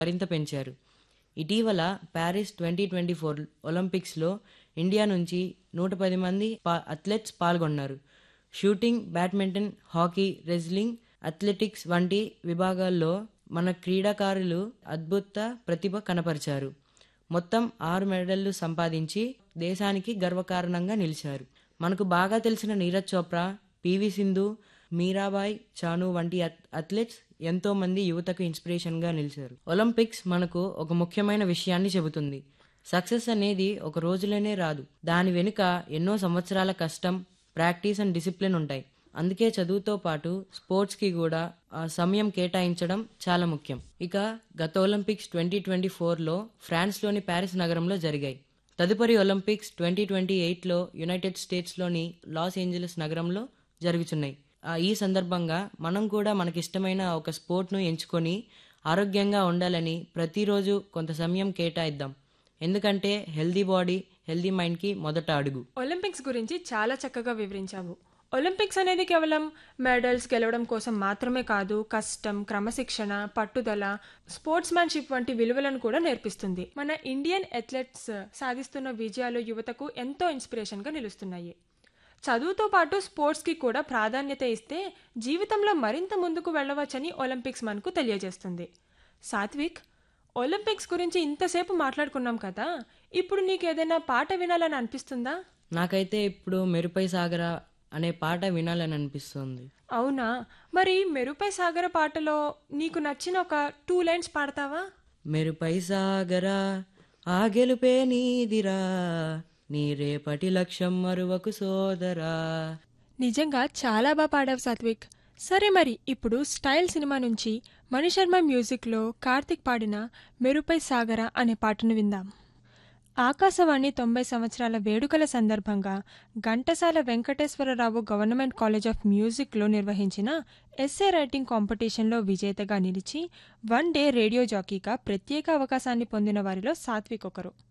మరింత పెంచారు ఇటీవల ప్యారిస్ ట్వంటీ ట్వంటీ ఫోర్ ఒలింపిక్స్లో ఇండియా నుంచి నూట పది మంది పా- అథ్లెట్స్ పాల్గొన్నారు shooting badminton hockey wrestling athletics వంటి విభాగాల్లో మన క్రీడాకారులు అద్భుత ప్రతిభ కనపరిచారు మొత్తం ఆరు మెడళ్లు సంపాదించి దేశానికి గర్వకారణంగా నిలిచారు మనకు బాగా తెలిసిన నీరజ్ చోప్రా పివి సింధు మీరాబాయ్ చాను వంటి అథ్- అథ్లెట్స్ ఎంతో మంది యువతకు ఇన్స్పిరేషన్గా నిలిచారు ఒలింపిక్స్ మనకు ఒక ముఖ్యమైన విషయాన్ని చెబుతుంది సక్సెస్ అనేది ఒక రోజులోనే రాదు దాని వెనుక ఎన్నో సంవత్సరాల కష్టం ప్రాక్టీస్ అండ్ డిసిప్లిన్ ఉంటాయి అందుకే చదువుతో పాటు స్పోర్ట్స్కి కూడా ఆ సమయం కేటాయించడం చాలా ముఖ్యం ఇక గత ఒలింపిక్స్ ట్వంటీ ట్వంటీ ఫోర్లో ఫ్రాన్స్లోని ప్యారిస్ నగరంలో జరిగాయి తదుపరి ఒలింపిక్స్ ట్వంటీ ట్వంటీ ఎయిట్లో యునైటెడ్ స్టేట్స్లోని లాస్ ఏంజలస్ నగరంలో జరుగుతున్నాయి ఆ, ఈ సందర్భంగా మనం కూడా మనకిష్టమైన ఒక స్పోర్ట్ను ఎంచుకొని ఆరోగ్యంగా ఉండాలని ప్రతిరోజు కొంత సమయం కేటాయిద్దాం ఎందుకంటే హెల్దీ బాడీ హెల్దీ మైండ్కి మొదట అడుగు ఒలింపిక్స్ గురించి చాలా చక్కగా వివరించావు ఒలింపిక్స్ అనేది కేవలం మెడల్స్ గెలవడం కోసం మాత్రమే కాదు కష్టం క్రమశిక్షణ పట్టుదల స్పోర్ట్స్ మ్యాన్షిప్ వంటి విలువలను కూడా నేర్పిస్తుంది మన ఇండియన్ అథ్లెట్స్ సాధిస్తున్న విజయాలు యువతకు ఎంతో ఇన్స్పిరేషన్గా నిలుస్తున్నాయి చదువుతో పాటు స్పోర్ట్స్కి కూడా ప్రాధాన్యత ఇస్తే జీవితంలో మరింత ముందుకు వెళ్ళవచ్చని ఒలింపిక్స్ మనకు తెలియజేస్తుంది సాత్విక్ ఒలింపిక్స్ గురించి ఇంతసేపు మాట్లాడుకున్నాం కదా ఇప్పుడు నీకు ఏదైనా పాట వినాలని అనిపిస్తుందా నాకైతే ఇప్పుడు మెరుపై సాగరా అనే పాట వినాలని అనిపిస్తుంది అవునా మరి మెరుపై సాగర పాటలో నీకు నచ్చిన ఒక టూ లైన్స్ పాడతావా మెరుపై సాగరా ఆ గెలుపే నీదిరా నీ రేపటి లక్ష్యం మరువకు సోదరా నిజంగా చాలా బాగా పాడావు సాత్విక్ సరే మరి ఇప్పుడు స్టైల్ సినిమా నుంచి మణిశర్మ మ్యూజిక్లో కార్తిక్ పాడిన మెరుపై సాగర అనే పాటను విందాం ఆకాశవాణి తొంభై సంవత్సరాల వేడుకల సందర్భంగా Ghantasala Venkateswara Rao government college of మ్యూజిక్లో నిర్వహించిన ఎస్ఏ రైటింగ్ కాంపిటీషన్లో విజేతగా నిలిచి వన్ డే రేడియో జాకీగా ప్రత్యేక అవకాశాన్ని పొందిన వారిలో సాత్విక్ ఒకరు